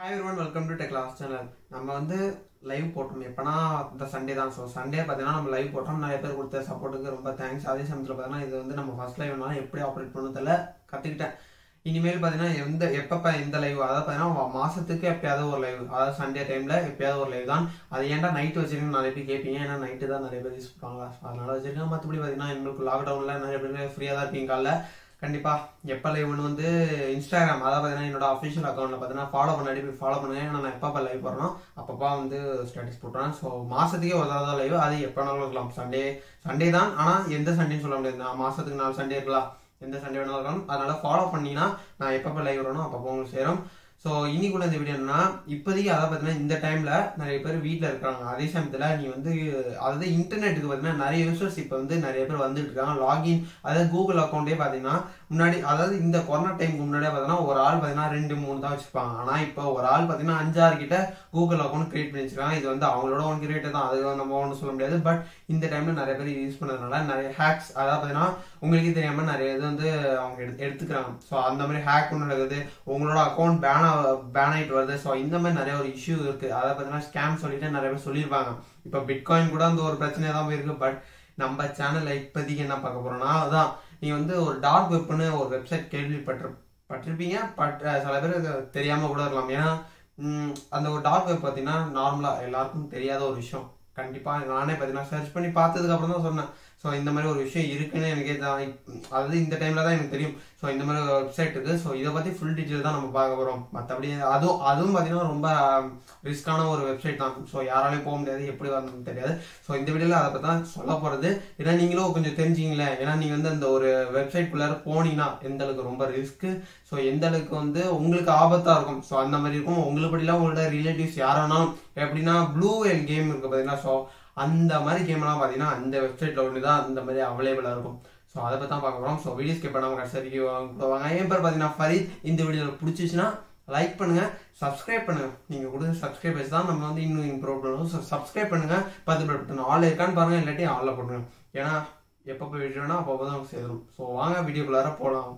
hi one welcome to tech laws channel நம்ம வந்து live போட்டோம் எப்போனா இந்த சண்டே தான் ஸோ சண்டே பார்த்தீங்கன்னா நம்ம லைவ் போட்டோம் நிறைய பேர் கொடுத்த சப்போர்ட்டுக்கு ரொம்ப தேங்க்ஸ் அதே சமயத்தில் பார்த்தீங்கன்னா இது வந்து நம்ம ஃபர்ஸ்ட் லைவ்னால எப்படி ஆப்ரேட் பண்ணதில்ல கற்றுக்கிட்டேன் இனிமேல் பார்த்தீங்கன்னா எந்த எப்பப்போ எந்த லைவ் அதாவது பார்த்தீங்கன்னா மாதத்துக்கு எப்பயாவது ஒரு லைவ் அதாவது சண்டே டைமில் எப்பயாவது ஒரு லைவ் தான் அது ஏன்டா நைட்டு வச்சிருக்கேன் நிறைய பேர் கேட்பீங்க ஏன்னா நைட்டு தான் நிறைய பேர் யூஸ் பண்ணுவாங்களா So, அதனால வச்சிருக்கேன் மற்றபடி பார்த்தீங்கன்னா எங்களுக்கு லாக்டவுனில் நிறைய பேர் ஃப்ரீயாக தான் இருப்பீங்க காலைல கண்டிப்பா எப்போ லைவ்னு வந்து இன்ஸ்டாகிராம் அதாவது பார்த்தீங்கன்னா என்னோட அஃபிஷியல் அக்கௌண்ட்ல பார்த்தீங்கன்னா ஃபாலோ பண்ணாடி போய் ஃபாலோ பண்ணுங்க ஏன்னா நான் எப்பப்போ லைவ் போடுறோம் அப்பப்போ வந்து ஸ்டேட்டஸ் போட்டுறேன் ஸோ மாசத்துக்கே ஒரு தடவை லைவ் அது எப்போனாலும் இருக்கலாம் சண்டே சண்டே தான் ஆனால் எந்த சண்டேன்னு சொல்ல முடியாது நான் மாசத்துக்கு நாலு சண்டே இருக்கலாம் எந்த சண்டே வேணாலும் இருக்கலாம் அதனால ஃபாலோ பண்ணீங்கன்னா நான் எப்பப்போ லைவ் வரணும் அப்பப்போ உங்களுக்கு சேரும் ஸோ இன்னைக்குள்ள இந்த வீடியோ என்னன்னா இப்போதைக்கு அதை பார்த்தீங்கன்னா இந்த டைம்ல நிறைய பேர் வீட்டில் இருக்காங்க அதே சமயத்தில் நீ வந்து அதாவது இன்டர்நெட்டுக்கு பார்த்தீங்கன்னா நிறைய யூசர்ஸ் இப்போ வந்து நிறைய பேர் வந்துட்டு இருக்காங்க லாகின் அதாவது கூகுள் அக்கௌண்ட்டே பார்த்தீங்கன்னா முன்னாடி அதாவது இந்த கொரோனா டைமுக்கு முன்னாடியே பார்த்தீங்கன்னா ஒரு ஆள் பார்த்தீங்கன்னா ரெண்டு மூணு தான் வச்சிருப்பாங்க ஆனால் இப்போ ஒரு ஆள் பார்த்தீங்கன்னா அஞ்சாறு கிட்ட கூகுள் அக்கௌண்ட் கிரியேட் பண்ணி வச்சிருக்காங்க இது வந்து அவங்களோட ஒன் கிரியேட் தான் அது நம்ம ஒன்றும் சொல்ல முடியாது பட் இந்த டைம்ல நிறைய பேர் யூஸ் பண்ணதுனால நிறைய ஹேக்ஸ் அதாவது பார்த்தீங்கன்னா உங்களுக்கே தெரியாம நிறைய இது வந்து அவங்க எடுத்து எடுத்துக்கிறாங்க ஸோ அந்த மாதிரி ஹேக் ஒன்று நடக்குது உங்களோட அக்கௌண்ட் பேன் பேன் ஆயிட்டு வருது ஸோ இந்த மாதிரி நிறைய ஒரு இஷ்யூ இருக்கு அதை பார்த்தீங்கன்னா ஸ்கேம் சொல்லிட்டு நிறைய பேர் சொல்லியிருப்பாங்க இப்போ பிட்காயின் கூட அந்த ஒரு பிரச்சனையாக தான் போயிருக்கு பட் நம்ம சேனல்ல இப்போதைக்கு என்ன பார்க்க போறோம்னா அதான் நீ வந்து ஒரு டார்க் வெப்னு ஒரு வெப்சைட் கேள்விப்பட்டிரு பட்டிருப்பீங்க பட் அஹ், சில பேர் இது தெரியாம கூட இருக்கலாம் ஏன்னா ம், அந்த ஒரு டார்க் வெப் பார்த்தீங்கன்னா நார்மலா எல்லாருக்கும் தெரியாத ஒரு விஷயம் கண்டிப்பா நானே பார்த்தீங்கன்னா சர்ச் பண்ணி பார்த்ததுக்கு அப்புறம் தான் சொன்னேன் ஸோ இந்த மாதிரி ஒரு விஷயம் இருக்குன்னு எனக்கே தான் அதாவது இந்த டைம்ல தான் எனக்கு தெரியும் ஸோ இந்த மாதிரி ஒரு வெப்சைட் இருக்கு ஸோ இதை பத்தி ஃபுல் டீட்டெயில் தான் நம்ம பார்க்க போறோம் மற்றபடி அதுவும் அதுவும் பார்த்தீங்கன்னா ரொம்ப ரிஸ்கான ஒரு வெப்சைட் தான் ஸோ யாராலையும் போக முடியாது எப்படி வரணும்னு தெரியாது ஸோ இந்த வீடியோல அதை பற்றி தான் சொல்ல போறது ஏன்னா நீங்களும் கொஞ்சம் தெரிஞ்சிங்களேன் ஏன்னா நீங்க வந்து அந்த ஒரு வெப்சைட் குள்ளார போனீங்கன்னா எந்த அளவுக்கு ரொம்ப ரிஸ்க் ஸோ எந்த அளவுக்கு வந்து உங்களுக்கு ஆபத்தா இருக்கும் ஸோ அந்த மாதிரி இருக்கும் உங்களுக்கு படிலாம் உங்களோட ரிலேட்டிவ்ஸ் யாரானாலும் எப்படின்னா ப்ளூ வேல் கேம் இருக்கு பார்த்தீங்கன்னா ஸோ அந்த மாதிரி கேம்லாம் பார்த்தீங்கன்னா அந்த வெப்சைட்ல ஒன்று தான் அந்த மாதிரி அவைலபிளாக இருக்கும் ஸோ அதை பற்றி தான் பார்க்க போகிறோம் ஸோ வீடியோ ஸ்கிப் பண்ணாமல் கடைசி வரைக்கும் கூட வாங்க என் பேர் பார்த்தீங்கன்னா ஃபரீத் இந்த வீடியோவில் பிடிச்சிச்சுன்னா லைக் பண்ணுங்க சப்ஸ்கிரைப் பண்ணுங்க நீங்க கொடுத்த சப்ஸ்கிரைபர்ஸ் தான் நம்ம வந்து இன்னும் இம்ப்ரூவ் பண்ணுவோம் ஸோ சப்ஸ்கிரைப் பண்ணுங்க பத்து பேர் பட்டன் ஆல் இருக்கான்னு பாருங்க இல்லாட்டி ஆல்ல போட்டுருங்க ஏன்னா எப்போ போய் வீடியோனா அப்போ தான் நமக்கு சேரும் ஸோ வாங்க வீடியோக்குள்ளார போகலாம்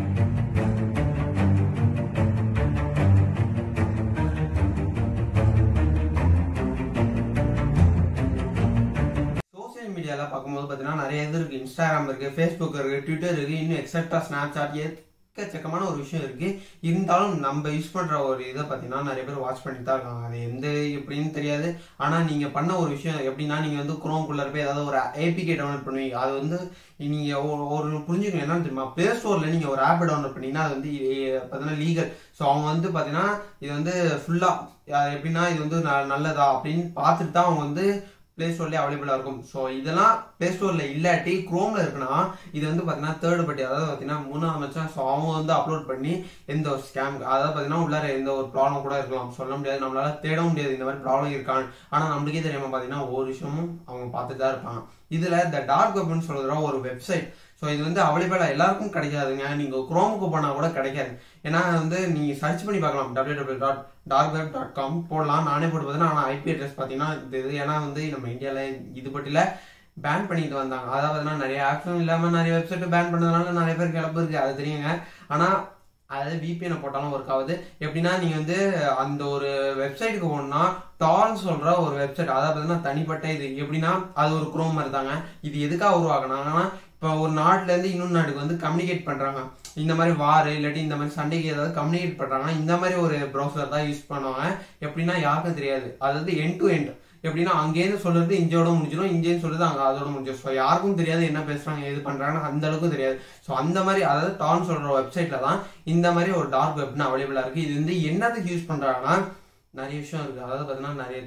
சோசியல் மீடியால பார்க்கும்போது பார்த்தீங்கன்னா நிறைய இது இருக்கு இன்ஸ்டாகிராம் இருக்கு ஃபேஸ்புக் இருக்கு ட்விட்டர் இருக்கு இன்னும் எக்ஸட்ரா ஸ்னாப் சாட் எக்கச்சக்கமான ஒரு விஷயம் இருக்கு இருந்தாலும் நம்ம யூஸ் பண்ற ஒரு இதை பார்த்தீங்கன்னா நிறைய பேர் வாட்ச் பண்ணிட்டு தான் இருக்காங்க அது எந்த எப்படின்னு தெரியாது ஆனா நீங்க பண்ண ஒரு விஷயம் எப்படின்னா நீங்க வந்து குரோம்குள்ள போய் ஏதாவது ஒரு ஏபிகே டவுன்லோட் பண்ணுவீங்க அது வந்து நீங்க ஒரு- ஒரு புரிஞ்சுக்கணும் என்னன்னு தெரியுமா பிளே ஸ்டோர்ல நீங்க ஒரு ஆப் டவுன்லோட் பண்ணீங்கன்னா அது வந்து இ- பார்த்தீங்கன்னா லீகல் ஸோ அவங்க வந்து பார்த்தீங்கன்னா இது வந்து ஃபுல்லா எப்படின்னா இது வந்து ந- நல்லதா அப்படின்னு பார்த்துட்டு தான் அவங்க வந்து பிளே ஸ்டோர்லேயே அவைலபிளாக இருக்கும் ஸோ இதெல்லாம் பிளே ஸ்டோரில் இல்லாட்டி குரோமில் இருக்குன்னா இது வந்து பார்த்தீங்கன்னா தேர்ட் பார்ட்டி அதாவது பார்த்தீங்கன்னா மூணாவது மச்சான் ஸோ அவங்க வந்து அப்லோட் பண்ணி எந்த ஒரு ஸ்கேம் அதாவது பார்த்தீங்கன்னா உள்ளார எந்த ஒரு ப்ராப்ளம் கூட இருக்கலாம் சொல்ல முடியாது நம்மளால தேடவும் முடியாது இந்த மாதிரி ப்ராப்ளம் இருக்கான்னு ஆனால் நம்மளுக்கே தெரியாம பார்த்தீங்கன்னா ஒவ்வொரு விஷயமும் அவங்க பார்த்துட்டு தான் இருப்பாங்க இதில் இந்த டார்க் வெப்னு சொல்கிற ஒரு வெப்சைட் ஸோ இது வந்து அவைலபிளாக எல்லாருக்கும் கிடைக்காதுங்க நீங்கள் குரோமுக்கு போனால் கூட கிடைக்காது ஏன்னா வந்து நீங்கள் சர்ச் பண்ணி பார்க்கலாம் W W dot dark web dot com போடலாம் நானே போட்டு பார்த்தீங்கன்னா ஆனால் ஐபி அட்ரஸ் பார்த்தீங்கன்னா இது இது ஏன்னா வந்து நம்ம இந்தியாவில் இது பட்டியில் பேன் பண்ணிட்டு வந்தாங்க அதாவது பார்த்தீங்கன்னா நிறைய ஆப்ஷன் இல்லாமல் நிறைய வெப்சைட் பேன் பண்ணதுனால நிறைய பேர் கிளப்பு இருக்கு அது தெரியுங்க ஆனால் அதாவது விபிஎன் போட்டாலும் ஒர்க் ஆகுது எப்படின்னா நீங்க வந்து அந்த ஒரு வெப்சைட்டுக்கு போகணும்னா டார்ன் சொல்ற ஒரு வெப்சைட் அதாவது பார்த்தீங்கன்னா தனிப்பட்ட இது எப்படின்னா அது ஒரு குரோம் மாதிரி தாங்க இது எதுக்காக உருவாக்குனாங்கன்னா இப்போ ஒரு நாட்டுல இருந்து இன்னொரு நாட்டுக்கு வந்து கம்யூனிகேட் பண்றாங்க இந்த மாதிரி வார் இல்லாட்டி இந்த மாதிரி சண்டைக்கு ஏதாவது கம்யூனிகேட் பண்றாங்கன்னா இந்த மாதிரி ஒரு ப்ரௌசர் தான் யூஸ் பண்ணுவாங்க எப்படின்னா யாருக்கும் தெரியாது அதாவது எண்ட் டு எண்ட் எப்படின்னா அங்கேருந்து சொல்றது இங்கேயோட முடிஞ்சிடும் இங்கேருந்து சொல்றது அங்க அதோட முடிஞ்சிடும் ஸோ யாருக்கும் தெரியாது என்ன பேசுறாங்க எது பண்றாங்கன்னு அந்த அளவுக்கு தெரியாது ஸோ அந்த மாதிரி அதாவது டான் சொல்ற வெப்சைட்ல தான் இந்த மாதிரி ஒரு டார்க் வெப்னு அவைலபிளா இருக்கு இது வந்து என்னதுக்கு யூஸ் பண்றாங்கன்னா நிறைய விஷயம் இருக்கு அதாவது பார்த்தீங்கன்னா நிறைய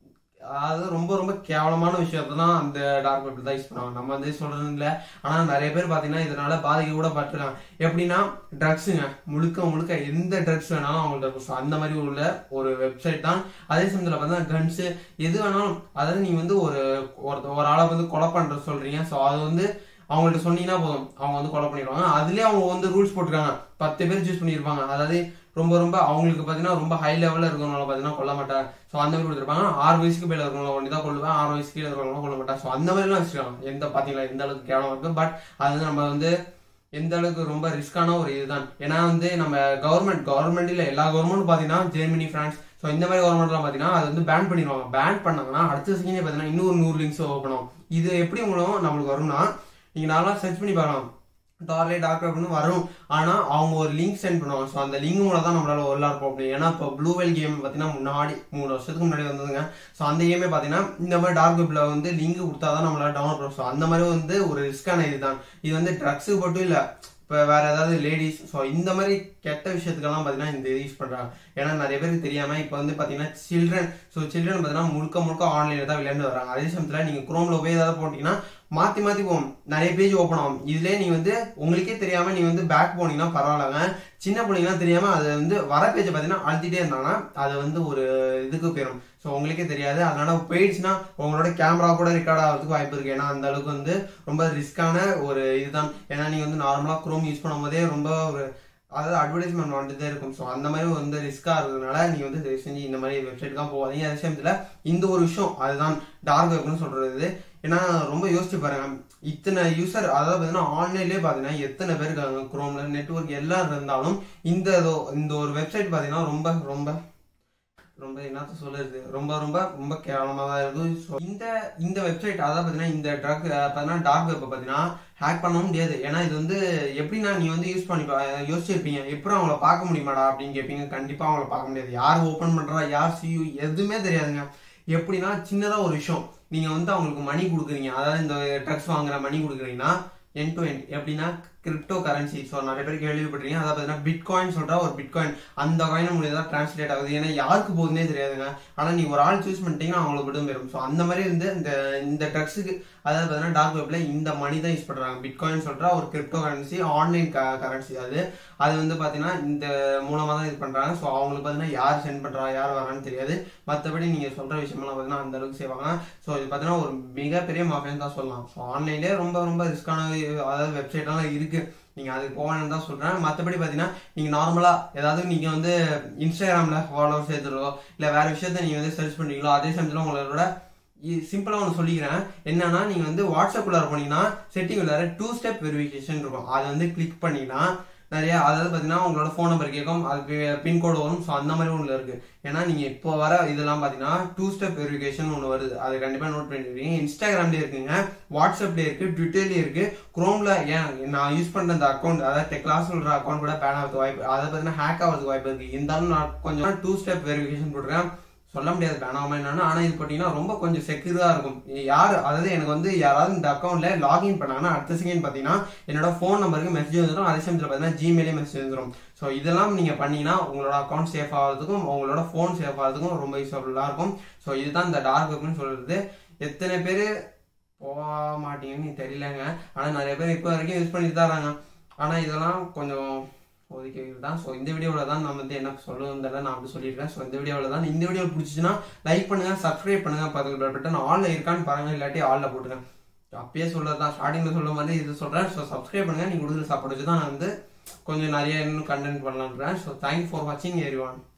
அதாவது ரொம்ப ரொம்ப கேவலமான விஷயத்த தான் அந்த டார்க் வெப் தான் யூஸ் பண்ணுவாங்க நம்ம வந்து சொல்றது இல்லை ஆனா நிறைய பேர் பாத்தீங்கன்னா இதனால பாதிக்க கூட பட்டிருக்காங்க எப்படின்னா ட்ரக்ஸுங்க முழுக்க முழுக்க எந்த ட்ரக்ஸ் வேணாலும் அவங்கள்ட்ட இருக்கும் So, அந்த மாதிரி உள்ள ஒரு வெப்சைட் தான் அதே சமயத்தில் பார்த்தா கன்ஸ் எது வேணாலும் அதாவது நீங்க வந்து ஒரு ஒரு ஒரு ஆளை வந்து கொலை பண்ற சொல்றீங்க ஸோ அது வந்து அவங்கள்ட்ட சொன்னீங்கன்னா போதும் அவங்க வந்து கொலை பண்ணிடுவாங்க அதுலயே அவங்க வந்து ரூல்ஸ் போட்டிருக்காங்க பத்து பேர் சூஸ் பண்ணியிருப்பாங்க அதாவது ரொம்ப ரொம்ப அவங்களுக்கு பார்த்தீங்கன்னா ரொம்ப ஹை லெவலில் இருக்கிறவங்கள பார்த்தீங்கன்னா கொல்ல மாட்டாங்க ஸோ அந்த மாதிரி கொடுத்துருப்பாங்க ஆறு வயசுக்கு மேலே இருக்கிறவங்கள ஒன்று தான் கொள்ளுவேன் ஆறு வயசுக்கு கீழே இருக்கிறவங்கள கொல்ல மாட்டாங்க ஸோ அந்த மாதிரிலாம் வச்சுருக்காங்க எந்த பார்த்தீங்களா எந்த அளவுக்கு கேவலம் இருக்கு பட் அது வந்து நம்ம வந்து எந்த அளவுக்கு ரொம்ப ரிஸ்கான ஒரு இதுதான் ஏன்னா வந்து நம்ம கவர்மெண்ட் கவர்மெண்ட் இல்ல எல்லா கவர்மெண்ட் பாத்தீங்கன்னா ஜெர்மனி பிரான்ஸ் ஸோ இந்த மாதிரி கவர்மெண்ட்லாம் பார்த்தீங்கன்னா அது வந்து பேன் பண்ணிடுவாங்க பேன் பண்ணாங்கன்னா அடுத்த செகண்டே பார்த்தீங்கன்னா இன்னொரு நூறு லிங்க்ஸ் ஓப்பன் ஆகும் இது எப்படி மூலம் நம்மளுக்கு வரும்னா நீங்கள் நார்மலாக சர்ச் பண்ணி பார்க்கலாம் டார்லே டாக்டர் அப்படின்னு வரும் ஆனால் அவங்க ஒரு லிங்க் சென்ட் பண்ணுவாங்க ஸோ அந்த லிங்க் மூலம் தான் நம்மளால ஒரு இருக்கும் அப்படி ஏன்னா இப்போ ப்ளூவெல் கேம் பார்த்தீங்கன்னா முன்னாடி மூணு வருஷத்துக்கு முன்னாடி வந்ததுங்க ஸோ அந்த கேமே பார்த்தீங்கன்னா இந்த மாதிரி டார்க் வெப்ல வந்து லிங்க் கொடுத்தா தான் நம்மளால டவுன்லோட் பண்ணுவோம் ஸோ அந்த மாதிரி வந்து ஒரு ரிஸ்கான இதுதான் இது வந்து ட்ரக்ஸுக்கு மட்டும் இல்லை இப்போ வேற ஏதாவது லேடிஸ் ஸோ இந்த மாதிரி கெட்ட விஷயத்துக்கெல்லாம் பார்த்தீங்கன்னா இந்த யூஸ் பண்ணுறாங்க ஏன்னா நிறைய பேருக்கு தெரியாம இப்போ வந்து பார்த்தீங்கன்னா சில்ட்ரன் ஸோ சில்ட்ரன் பார்த்தீங்கன்னா முழுக்க முழுக்க ஆன்லைனில் தான் விளையாண்டு வராங்க அதே சமயத்தில் நீங்கள் குரோமில் போய் ஏதாவது போட்டிங்கன்னா மாற்றி மாற்றி போகும் நிறைய பேஜ் ஓப்பன் ஆகும் இதுலேயே நீங்கள் வந்து உங்களுக்கே தெரியாமல் நீங்கள் வந்து பேக் போனீங்கன்னா பரவாயில்லங்க சின்ன பிள்ளைங்கலாம் தெரியாமல் அது வந்து வர பேஜை பார்த்தீங்கன்னா அழுத்திட்டே இருந்தாங்கன்னா அது வந்து ஒரு இதுக்கு போயிடும் ஸோ உங்களுக்கே தெரியாது அதனால போயிடுச்சுன்னா உங்களோட கேமரா கூட ரெக்கார்ட் ஆகிறதுக்கு வாய்ப்பு இருக்கு ஏன்னா அந்த அளவுக்கு வந்து ரொம்ப ரிஸ்கான ஒரு இதுதான் ஏன்னா நீங்கள் வந்து நார்மலாக குரோம் யூஸ் பண்ணும்போதே ரொம்ப ஒரு அதாவது அட்வர்டைஸ்மெண்ட் வந்துட்டே இருக்கும் ஸோ அந்த மாதிரி வந்து ரிஸ்க்காக இருக்கிறதுனால நீங்கள் வந்து தயவு செஞ்சு இந்த மாதிரி வெப்சைட்லாம் போகாதீங்க அதே சமயத்தில் இந்த ஒரு விஷயம் அதுதான் டார்க் வெப்னு சொல்றது ஏன்னா ரொம்ப யோசிச்சு பாருங்க இத்தனை யூசர் அதாவது பார்த்தீங்கன்னா ஆன்லைன்லேயே பார்த்தீங்கன்னா எத்தனை பேர் இருக்காங்க குரோம்ல நெட்ஒர்க் எல்லாம் இருந்தாலும் இந்த இந்த ஒரு வெப்சைட் பார்த்தீங்கன்னா ரொம்ப ரொம்ப ரொம்ப என்னத்த சொல்லுறது ரொம்ப ரொம்ப ரொம்ப கேவலமாக தான் இருக்குது ஸோ இந்த இந்த வெப்சைட் அதாவது பார்த்தீங்கன்னா இந்த ட்ரக் பார்த்தீங்கன்னா டார்க் வெப்பை பார்த்தீங்கன்னா ஹேக் பண்ணவும் முடியாது ஏன்னா இது வந்து எப்படின்னா நீ வந்து யூஸ் பண்ணி யோசிச்சிருப்பீங்க எப்படி அவங்கள பார்க்க முடியுமாடா அப்படின்னு கேட்பீங்க கண்டிப்பாக அவங்கள பார்க்க முடியாது யார் ஓப்பன் பண்ணுறா யார் சியூ எதுவுமே தெரியாதுங்க எப்படின்னா சின்னதாக ஒரு விஷயம் நீங்கள் வந்து அவங்களுக்கு மணி கொடுக்குறீங்க அதாவது இந்த ட்ரக்ஸ் வாங்குற மணி கொடுக்குறீங்கன்னா என் டு எண்ட் எப்படின்னா கிரிப்டோ கரன்சி ஸோ நிறைய பேர் கேள்விப்பட்டிருக்கீங்க அதாவது பார்த்தீங்கன்னா பிட்காயின் சொல்கிறா ஒரு பிட்காயின் அந்த காயின் மூலியம் தான் டிரான்ஸ்லேட் ஆகுது ஏன்னா யாருக்கு போகுதுன்னே தெரியாதுங்க ஆனால் நீங்கள் ஒரு ஆள் சூஸ் பண்ணிட்டீங்கன்னா அவங்களுக்கு மட்டும் போயிடும் ஸோ அந்த மாதிரி வந்து இந்த இந்த ட்ரக்ஸுக்கு அதாவது பார்த்தீங்கன்னா டார்க் வெப்ல இந்த மணி தான் யூஸ் பண்ணுறாங்க பிட்காயின் சொல்கிறா ஒரு கிரிப்டோ கரன்சி ஆன்லைன் கரன்சி அது அது வந்து பார்த்தீங்கன்னா இந்த மூலமாக தான் இது பண்ணுறாங்க ஸோ அவங்களுக்கு பார்த்தீங்கன்னா யார் சென்ட் பண்ணுறா யார் வரான்னு தெரியாது மற்றபடி நீங்கள் சொல்கிற விஷயமெல்லாம் பார்த்தீங்கன்னா அந்த அளவுக்கு செய்வாங்க ஸோ இது பார்த்தீங்கன்னா ஒரு மிகப்பெரிய மாஃபியான்னு தான் சொல்லலாம் ஸோ ஆன்லைன்லேயே ரொம்ப ரொம்ப ரிஸ்கான அதாவது வெப்சைட்லாம் இருக்குது நீங்கள் அதுக்கு போகணும்னு தான் சொல்கிறேன் மற்றபடி பார்த்தீங்கன்னா நீங்கள் நார்மலாக ஏதாவது நீங்கள் வந்து இன்ஸ்டாகிராமில் ஃபாலோவர் சேர்த்துறோ இல்லை வேறு விஷயத்த நீங்கள் வந்து சர்ச் பண்ணுறீங்களோ அதே சமயத்தில் உங்களோட சிம்பிளாக ஒன்று சொல்லிக்கிறேன் என்னன்னா நீங்கள் வந்து வாட்ஸ்அப்பில் போனீங்கன்னா செட்டிங் உள்ளார டூ ஸ்டெப் வெரிஃபிகேஷன் இருக்கும் அதை வந்து கிளிக் பண்ணிங்கன்னா நிறைய அதாவது பார்த்தீங்கன்னா உங்களோட ஃபோன் நம்பர் கேட்கும் அதுக்கு பின்கோடு வரும் ஸோ அந்த மாதிரி ஒன்று இருக்கு ஏன்னா நீங்கள் இப்போ வர இதெல்லாம் பார்த்தீங்கன்னா டூ ஸ்டெப் வெரிஃபிகேஷன் ஒன்று வருது அது கண்டிப்பாக நோட் பண்ணிருக்கீங்க இன்ஸ்டாகிராம்லேயே இருக்குங்க வாட்ஸ்அப்லேயே இருக்கு ட்விட்டர்லேயே இருக்கு குரோம்ல ஏன் நான் யூஸ் பண்ணுற அந்த அக்கௌண்ட் அதாவது டெக்லாஸ் சொல்கிற அக்கௌண்ட் கூட பேன் ஆகிறதுக்கு வாய்ப்பு அதை பார்த்தீங்கன்னா ஹேக் ஆகிறதுக்கு வாய்ப்பு இருக்கு இருந்தாலும் நான் கொஞ்சம் டூ ஸ்டெப் வெரிஃபிகேஷன் போட்டுருக்கேன் சொல்ல முடியாது வேணாமா என்னன்னு ஆனா இது பார்த்தீங்கன்னா ரொம்ப கொஞ்சம் செக்யூரா இருக்கும் யார் அதாவது எனக்கு வந்து யாராவது இந்த அக்கௌண்ட்ல லாகின் பண்ணாங்கன்னா அடுத்த செகண்ட் பார்த்தீங்கன்னா என்னோட ஃபோன் நம்பருக்கு மெசேஜ் வந்துடும் அதே சமயத்தில் பார்த்தீங்கன்னா ஜிமெயிலே மெசேஜ் வந்துடும் ஸோ இதெல்லாம் நீங்க பண்ணீங்கன்னா உங்களோட அக்கௌண்ட் சேஃப் ஆகிறதுக்கும் உங்களோட ஃபோன் சேஃப் ஆகிறதுக்கும் ரொம்ப யூஸ்ஃபுல்லாக இருக்கும் ஸோ இதுதான் இந்த டார்க் வெப்னு சொல்றது எத்தனை பேர் போக மாட்டீங்கன்னு தெரியலங்க ஆனால் நிறைய பேர் இப்போ வரைக்கும் யூஸ் பண்ணிட்டு தான் இருக்காங்க ஆனால் இதெல்லாம் கொஞ்சம் ஒதுக்கி தான் ஸோ இந்த வீடியோவில் தான் நான் வந்து என்ன சொல்லணுன்றத நான் அப்படி சொல்லியிருக்கேன் ஸோ இந்த வீடியோவில் தான் இந்த வீடியோ பிடிச்சிச்சுன்னா லைக் பண்ணுங்க சப்ஸ்கிரைப் பண்ணுங்க பக்கத்தில் பட்டன் ஆல்ல இருக்கான்னு பாருங்க இல்லாட்டி ஆல்ல போட்டுங்க அப்பயே சொல்றது தான் ஸ்டார்டிங்கில் சொல்ல மாதிரி இது சொல்கிறேன் ஸோ சப்ஸ்கிரைப் பண்ணுங்க நீங்கள் கொடுக்குற சப்போர்ட் வச்சு தான் நான் வந்து கொஞ்சம் நிறைய இன்னும் கண்டென்ட் பண்ணலான்றேன் ஸோ தேங்க்ஸ் ஃபார் வாட்சிங் எவ்ரி ஒன்